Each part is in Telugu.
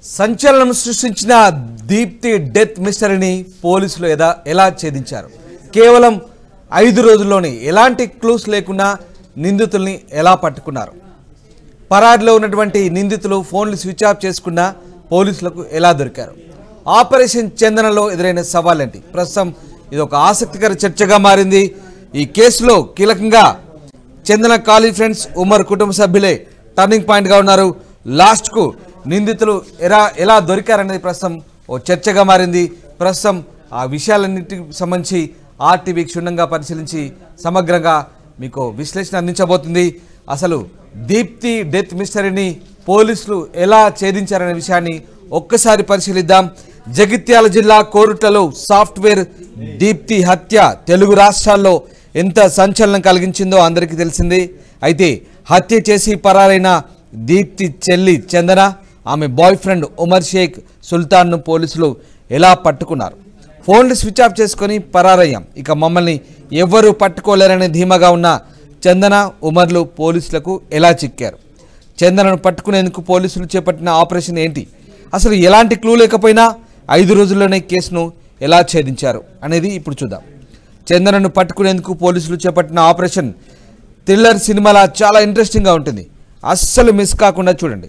సంచలనం సృష్టించిన దీప్తి డెత్ మిస్టరీని పోలీసులు ఎదా ఎలా ఛేదించారు కేవలం ఐదు రోజుల్లోనే ఎలాంటి క్లూస్ లేకుండా నిందితుల్ని ఎలా పట్టుకున్నారు పరాడ్లో ఉన్నటువంటి నిందితులు ఫోన్లు స్విచ్ ఆఫ్ చేసుకున్న పోలీసులకు ఎలా దొరికారు ఆపరేషన్ చందనలో ఎదురైన సవాలేంటి ప్రస్తుతం ఇది ఒక ఆసక్తికర చర్చగా మారింది ఈ కేసులో కీలకంగా చందన కాలీ ఫ్రెండ్స్ ఉమర్ కుటుంబ సభ్యులే టర్నింగ్ పాయింట్గా ఉన్నారు లాస్ట్కు నిందితులు ఎలా ఎలా దొరికారనేది ప్రస్తుతం ఓ చర్చగా మారింది ప్రస్తుతం ఆ విషయాలన్నిటికి సంబంధించి ఆర్టీవీ క్షుణ్ణంగా పరిశీలించి సమగ్రంగా మీకు విశ్లేషణ అందించబోతుంది అసలు దీప్తి డెత్ మిస్టరీని పోలీసులు ఎలా ఛేదించారనే విషయాన్ని ఒక్కసారి పరిశీలిద్దాం జగిత్యాల జిల్లా కోరుట్లలో సాఫ్ట్వేర్ దీప్తి హత్య తెలుగు రాష్ట్రాల్లో ఎంత సంచలనం కలిగించిందో అందరికీ తెలిసింది అయితే హత్య చేసి పరారైన దీప్తి చెల్లి చందన ఆమె బాయ్ ఫ్రెండ్ ఉమర్ షేక్ సుల్తాన్ను పోలీసులు ఎలా పట్టుకున్నారు ఫోన్లు స్విచ్ ఆఫ్ చేసుకొని పరారయ్యాం ఇక మమ్మల్ని ఎవ్వరూ పట్టుకోలేరనే ధీమాగా ఉన్న చందన ఉమర్లు పోలీసులకు ఎలా చిక్కారు చందనను పట్టుకునేందుకు పోలీసులు చేపట్టిన ఆపరేషన్ ఏంటి అసలు ఎలాంటి క్లూ లేకపోయినా ఐదు రోజుల్లోనే కేసును ఎలా ఛేదించారు అనేది ఇప్పుడు చూద్దాం చందనను పట్టుకునేందుకు పోలీసులు చేపట్టిన ఆపరేషన్ థ్రిల్లర్ సినిమాలా చాలా ఇంట్రెస్టింగ్గా ఉంటుంది అస్సలు మిస్ కాకుండా చూడండి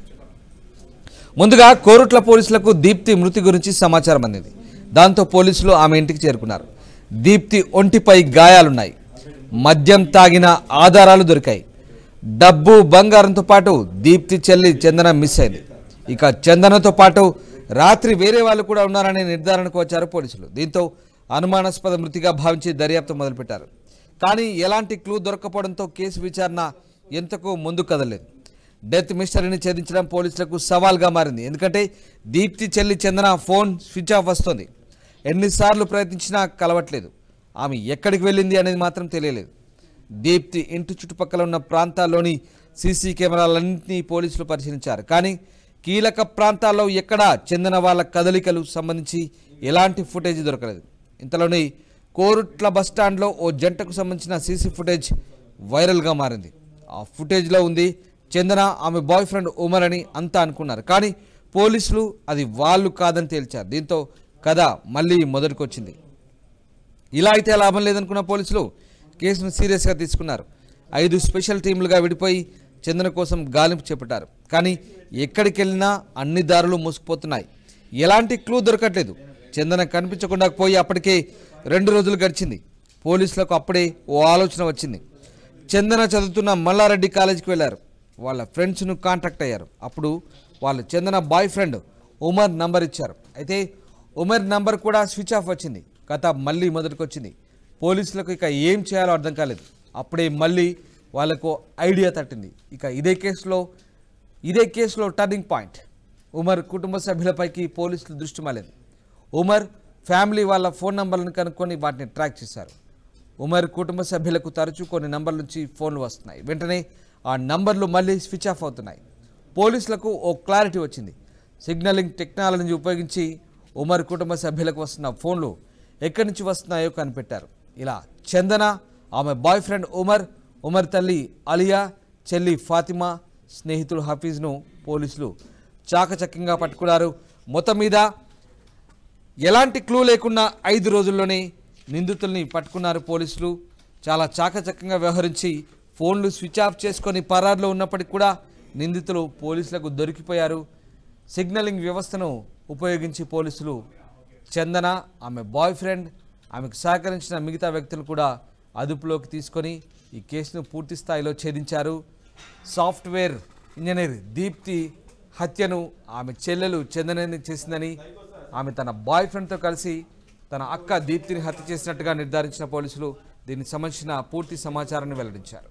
ముందుగా కోరుట్ల పోలీసులకు దీప్తి మృతి గురించి సమాచారం అందింది దాంతో పోలీసులు ఆమె ఇంటికి చేరుకున్నారు దీప్తి ఒంటిపై గాయాలున్నాయి మద్యం తాగిన ఆధారాలు దొరికాయి డబ్బు బంగారంతో పాటు దీప్తి చెల్లి చందన మిస్ అయింది ఇక చందనతో పాటు రాత్రి వేరే వాళ్ళు కూడా ఉన్నారనే నిర్ధారణకు వచ్చారు పోలీసులు దీంతో అనుమానాస్పద మృతిగా భావించి దర్యాప్తు మొదలుపెట్టారు కానీ ఎలాంటి క్లూ దొరకపోవడంతో కేసు విచారణ ఎంతకు ముందు కదలేదు డెత్ మిస్టరీని ఛేదించడం పోలీసులకు సవాల్గా మారింది ఎందుకంటే దీప్తి చెల్లి చందన ఫోన్ స్విచ్ ఆఫ్ వస్తుంది ఎన్నిసార్లు ప్రయత్నించినా కలవట్లేదు ఆమె ఎక్కడికి వెళ్ళింది అనేది మాత్రం తెలియలేదు దీప్తి ఇంటి చుట్టుపక్కల ఉన్న ప్రాంతాల్లోని సీసీ కెమెరాలన్నింటినీ పోలీసులు పరిశీలించారు కానీ కీలక ప్రాంతాల్లో ఎక్కడా చెందిన వాళ్ళ కదలికలు సంబంధించి ఎలాంటి ఫుటేజ్ దొరకలేదు ఇంతలోని కోరుట్ల బస్టాండ్లో ఓ జంటకు సంబంధించిన సీసీ ఫుటేజ్ వైరల్గా మారింది ఆ ఫుటేజ్లో ఉంది చందన ఆమె బాయ్ ఫ్రెండ్ ఉమర్ అని అంతా అనుకున్నారు కానీ పోలీసులు అది వాళ్ళు కాదని తేల్చారు దీంతో కథ మళ్ళీ మొదటికొచ్చింది ఇలా అయితే లాభం లేదనుకున్న పోలీసులు కేసును సీరియస్గా తీసుకున్నారు ఐదు స్పెషల్ టీంలుగా విడిపోయి చందన కోసం గాలింపు చేపట్టారు కానీ ఎక్కడికి వెళ్ళినా అన్ని దారులు మూసుకుపోతున్నాయి ఎలాంటి క్లూ దొరకట్లేదు చందన కనిపించకుండా పోయి అప్పటికే రెండు రోజులు గడిచింది పోలీసులకు అప్పుడే ఓ ఆలోచన వచ్చింది చందన చదువుతున్న మల్లారెడ్డి కాలేజీకి వెళ్ళారు వాళ్ళ ఫ్రెండ్స్ను కాంటాక్ట్ అయ్యారు అప్పుడు వాళ్ళు Chandana boyfriend Umar number ఇచ్చారు అయితే ఉమర్ నంబర్ కూడా స్విచ్ ఆఫ్ వచ్చింది కథ మళ్ళీ మొదటికొచ్చింది పోలీసులకు ఇక ఏం చేయాలో అర్థం కాలేదు అప్పుడే మళ్ళీ వాళ్ళకు ఐడియా తట్టింది ఇక ఇదే కేసులో ఇదే కేసులో టర్నింగ్ పాయింట్ ఉమర్ కుటుంబ సభ్యులపైకి పోలీసులు దృష్టి మాలేదు ఉమర్ ఫ్యామిలీ వాళ్ళ ఫోన్ నంబర్లను కనుక్కొని వాటిని ట్రాక్ చేశారు ఉమర్ కుటుంబ సభ్యులకు తరచూ కొన్ని నంబర్ల నుంచి ఫోన్లు వస్తున్నాయి వెంటనే ఆ నంబర్లు మళ్ళీ స్విచ్ ఆఫ్ అవుతున్నాయి పోలీసులకు ఓ క్లారిటీ వచ్చింది సిగ్నలింగ్ టెక్నాలజీ ఉపయోగించి ఉమర్ కుటుంబ సభ్యులకు వస్తున్న ఫోన్లు ఎక్కడి నుంచి వస్తున్నాయో కనిపెట్టారు ఇలా చందన ఆమె బాయ్ ఫ్రెండ్ ఉమర్ ఉమర్ తల్లి అలియా చెల్లి ఫాతిమా స్నేహితుడు హఫీజ్ను పోలీసులు చాకచక్యంగా పట్టుకున్నారు మొత్తం మీద ఎలాంటి క్లూ లేకుండా ఐదు రోజుల్లోనే నిందితుల్ని పట్టుకున్నారు పోలీసులు చాలా చాకచక్యంగా వ్యవహరించి ఫోన్లు స్విచ్ ఆఫ్ చేసుకొని పరారులో ఉన్నప్పటికీ కూడా నిందితులు పోలీసులకు దొరికిపోయారు సిగ్నలింగ్ వ్యవస్థను ఉపయోగించి పోలీసులు చందన ఆమె బాయ్ ఫ్రెండ్ ఆమెకు సహకరించిన మిగతా వ్యక్తులు కూడా అదుపులోకి తీసుకొని ఈ కేసును పూర్తి స్థాయిలో ఛేదించారు సాఫ్ట్వేర్ ఇంజనీర్ దీప్తి హత్యను ఆమె చెల్లెలు చందనని చేసిందని ఆమె తన బాయ్ ఫ్రెండ్తో కలిసి తన అక్క దీప్తిని హత్య చేసినట్టుగా నిర్ధారించిన పోలీసులు దీనికి సంబంధించిన పూర్తి సమాచారాన్ని వెల్లడించారు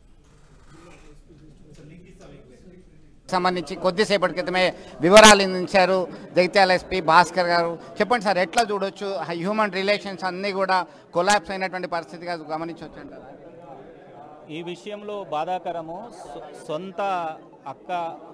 సంబంధించి కొద్దిసేపటి క్రితమే వివరాలు అందించారు జగిత్యాల ఎస్పీ భాస్కర్ గారు చెప్పండి సార్ ఎట్లా చూడొచ్చు హ్యూమన్ రిలేషన్స్ అన్నీ కూడా కొలాప్స్ అయినటువంటి పరిస్థితిగా గమనించవచ్చు అంటారా ఈ విషయంలో బాధాకరము సొ- సొంత అక్క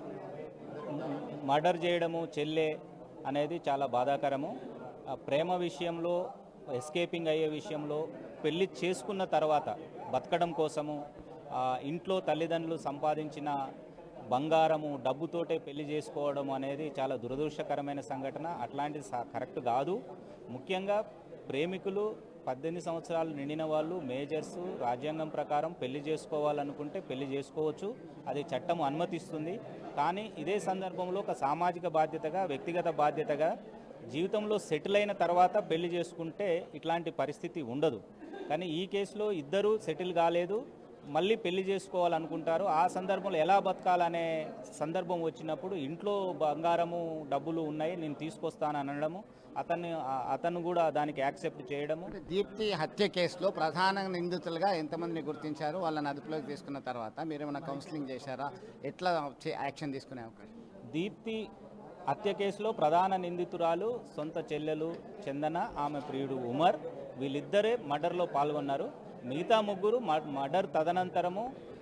మర్డర్ చేయడము చెల్లె అనేది చాలా బాధాకరము ఆ ప్రేమ విషయంలో ఎస్కేపింగ్ అయ్యే విషయంలో పెళ్లి చేసుకున్న తర్వాత బతకడం కోసము ఆ ఇంట్లో తల్లిదండ్రులు సంపాదించిన బంగారము డబ్బుతోటే పెళ్లి చేసుకోవడం అనేది చాలా దురదృష్టకరమైన సంఘటన అట్లాంటిది స- కరెక్ట్ కాదు ముఖ్యంగా ప్రేమికులు పద్దెనిమిది సంవత్సరాలు నిండిన వాళ్ళు మేజర్స్ రాజ్యాంగం ప్రకారం పెళ్లి చేసుకోవాలనుకుంటే పెళ్లి చేసుకోవచ్చు అది చట్టం అనుమతిస్తుంది కానీ ఇదే సందర్భంలో ఒక సామాజిక బాధ్యతగా వ్యక్తిగత బాధ్యతగా జీవితంలో సెటిల్ అయిన తర్వాత పెళ్లి చేసుకుంటే ఇట్లాంటి పరిస్థితి ఉండదు కానీ ఈ కేసులో ఇద్దరు సెటిల్ కాలేదు మళ్ళీ పెళ్లి చేసుకోవాలనుకుంటారు ఆ సందర్భంలో ఎలా బతకాలనే సందర్భం వచ్చినప్పుడు ఇంట్లో బంగారము డబ్బులు ఉన్నాయి నేను తీసుకొస్తాను అనడము అతన్ని ఆ- అతను కూడా దానికి యాక్సెప్ట్ చేయడము అంటే దీప్తి హత్య కేసులో ప్రధాన నిందితులుగా ఎంతమందిని గుర్తించారు వాళ్ళని అదుపులోకి తీసుకున్న తర్వాత మీరు ఏమైనా కౌన్సిలింగ్ చేశారా ఎట్లా చే- యాక్షన్ తీసుకునే అవకాశం దీప్తి హత్య కేసులో ప్రధాన నిందితురాలు సొంత చెల్లెలు చందన ఆమె ప్రియుడు ఉమర్ వీళ్ళిద్దరే మర్డర్లో పాల్గొన్నారు మిగతా ముగ్గురు మ- మర్డర్ తదనంతరము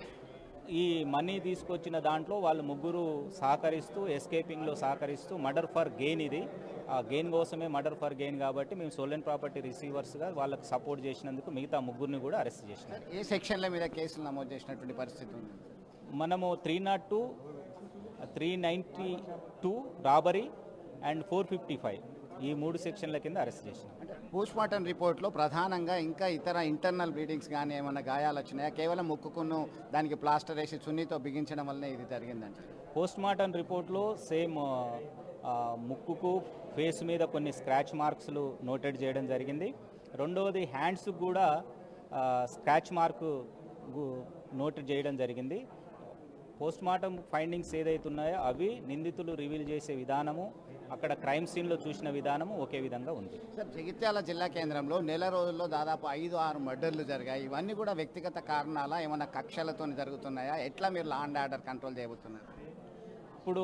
ఈ మనీ తీసుకొచ్చిన దాంట్లో వాళ్ళు ముగ్గురు సహకరిస్తూ ఎస్కేపింగ్లో సహకరిస్తూ మర్డర్ ఫర్ గెయిన్ ఇది ఆ గెయిన్ కోసమే మర్డర్ ఫర్ గెయిన్ కాబట్టి మేము సోలెన్ ప్రాపర్టీ రిసీవర్స్గా వాళ్ళకి సపోర్ట్ చేసినందుకు మిగతా ముగ్గురిని కూడా అరెస్ట్ చేసినాం ఏ సెక్షన్ల మీద కేసులు నమోదు చేసినటువంటి పరిస్థితి ఉంది మనము three not two three ninety two robbery and four fifty five ఈ మూడు సెక్షన్ల కింద అరెస్ట్ చేసినాం అంటే పోస్ట్ మార్టం రిపోర్ట్లో ప్రధానంగా ఇంకా ఇతర ఇంటర్నల్ బ్లీడింగ్స్ కానీ ఏమైనా గాయాలు వచ్చినాయా కేవలం ముక్కుకును దానికి ప్లాస్టర్ వేసి చున్నీతో బిగించడం వల్లనే ఇది జరిగిందంటే పోస్ట్ మార్టం రిపోర్ట్లో సేమ్ ఆ, ముక్కుకు ఫేస్ మీద కొన్ని స్క్రాచ్ మార్క్స్లు నోటెడ్ చేయడం జరిగింది రెండవది హ్యాండ్స్ కూడా ఆ, స్క్రాచ్ మార్క్ గు- నోట్ చేయడం జరిగింది పోస్ట్ మార్టం ఫైండింగ్స్ ఏదైతే ఉన్నాయో అవి నిందితులు రివీల్ చేసే విధానము అక్కడ క్రైమ్ సీన్లో చూసిన విధానము ఒకే విధంగా ఉంది సార్ జగిత్యాల జిల్లా కేంద్రంలో నెల రోజుల్లో దాదాపు ఐదు ఆరు మర్డర్లు జరిగాయి ఇవన్నీ కూడా వ్యక్తిగత కారణాలా ఏమైనా కక్షలతో జరుగుతున్నాయా ఎట్లా మీరు లా అండ్ ఆర్డర్ కంట్రోల్ చేయబోతున్నారు ఇప్పుడు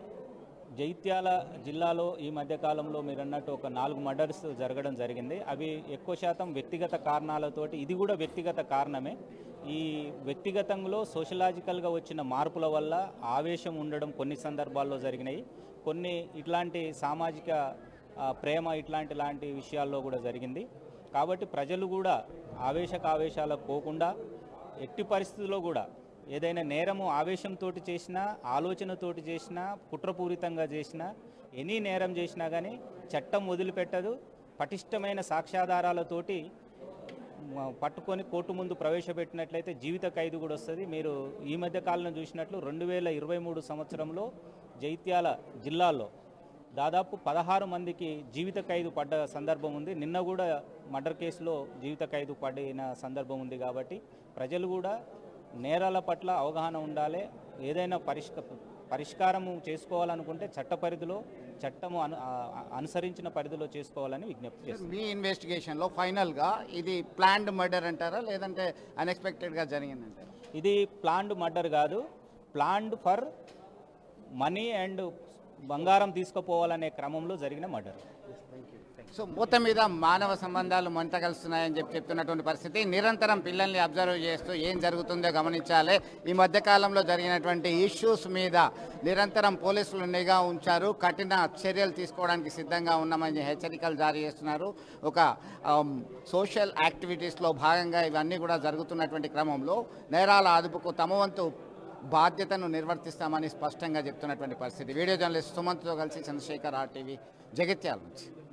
జైత్యాల జిల్లాలో ఈ మధ్య కాలంలో మీరు అన్నట్టు ఒక నాలుగు మర్డర్స్ జరగడం జరిగింది అవి ఎక్కువ శాతం వ్యక్తిగత కారణాలతోటి ఇది కూడా వ్యక్తిగత కారణమే ఈ వ్యక్తిగతంలో సోషలాజికల్గా వచ్చిన మార్పుల వల్ల ఆవేశం ఉండడం కొన్ని సందర్భాల్లో జరిగినాయి కొన్ని ఇట్లాంటి సామాజిక ఆ, ప్రేమ ఇట్లాంటి లాంటి విషయాల్లో కూడా జరిగింది కాబట్టి ప్రజలు కూడా ఆవేశక ఆవేశాలకు పోకుండా ఎట్టి పరిస్థితుల్లో కూడా ఏదైనా నేరము ఆవేశంతో చేసినా ఆలోచనతోటి చేసినా కుట్రపూరితంగా చేసినా ఎనీ నేరం చేసినా కానీ చట్టం వదిలిపెట్టదు పటిష్టమైన సాక్ష్యాధారాలతోటి మ- పట్టుకొని కోర్టు ముందు ప్రవేశపెట్టినట్లయితే జీవిత ఖైదు కూడా వస్తుంది మీరు ఈ మధ్య కాలంలో చూసినట్లు రెండు వేల ఇరవై మూడు సంవత్సరంలో జైత్యాల జిల్లాలో దాదాపు పదహారు మందికి జీవిత ఖైదు పడ్డ సందర్భం ఉంది నిన్న కూడా మర్డర్ కేసులో జీవిత ఖైదు పడిన సందర్భం ఉంది కాబట్టి ప్రజలు కూడా నేరాల పట్ల అవగాహన ఉండాలి ఏదైనా పరిష్క పరిష్కారము చేసుకోవాలనుకుంటే చట్ట పరిధిలో చట్టము అను ఆ- అనుసరించిన పరిధిలో చేసుకోవాలని విజ్ఞప్తి చేస్తున్నాను మీ ఇన్వెస్టిగేషన్లో ఫైనల్గా ఇది ప్లాన్డ్ మర్డర్ అంటారా లేదంటే అన్ఎక్స్పెక్టెడ్గా జరిగిందంటారా ఇది ప్లాన్డ్ మర్డర్ కాదు ప్లాన్డ్ ఫర్ మనీ అండ్ బంగారం తీసుకుపోవాలనే క్రమంలో జరిగిన మర్డర్ సో మొత్తం మీద మానవ సంబంధాలు మంట కలుస్తున్నాయని చెప్పి చెప్తున్నటువంటి పరిస్థితి నిరంతరం పిల్లల్ని అబ్జర్వ్ చేస్తూ ఏం జరుగుతుందో గమనించాలి ఈ మధ్య కాలంలో జరిగినటువంటి ఇష్యూస్ మీద నిరంతరం పోలీసులు నిఘా ఉంచారు కఠిన చర్యలు తీసుకోవడానికి సిద్ధంగా ఉన్నామని హెచ్చరికలు జారీ చేస్తున్నారు ఒక ఆమ్, సోషల్ యాక్టివిటీస్లో భాగంగా ఇవన్నీ కూడా జరుగుతున్నటువంటి క్రమంలో నేరాల అదుపుకు తమ వంతు బాధ్యతను నిర్వర్తిస్తామని స్పష్టంగా చెప్తున్నటువంటి పరిస్థితి వీడియో జర్నలిస్ట్ సుమంత్తో కలిసి చంద్రశేఖర్ ఆర్టీవీ జగిత్యాల నుంచి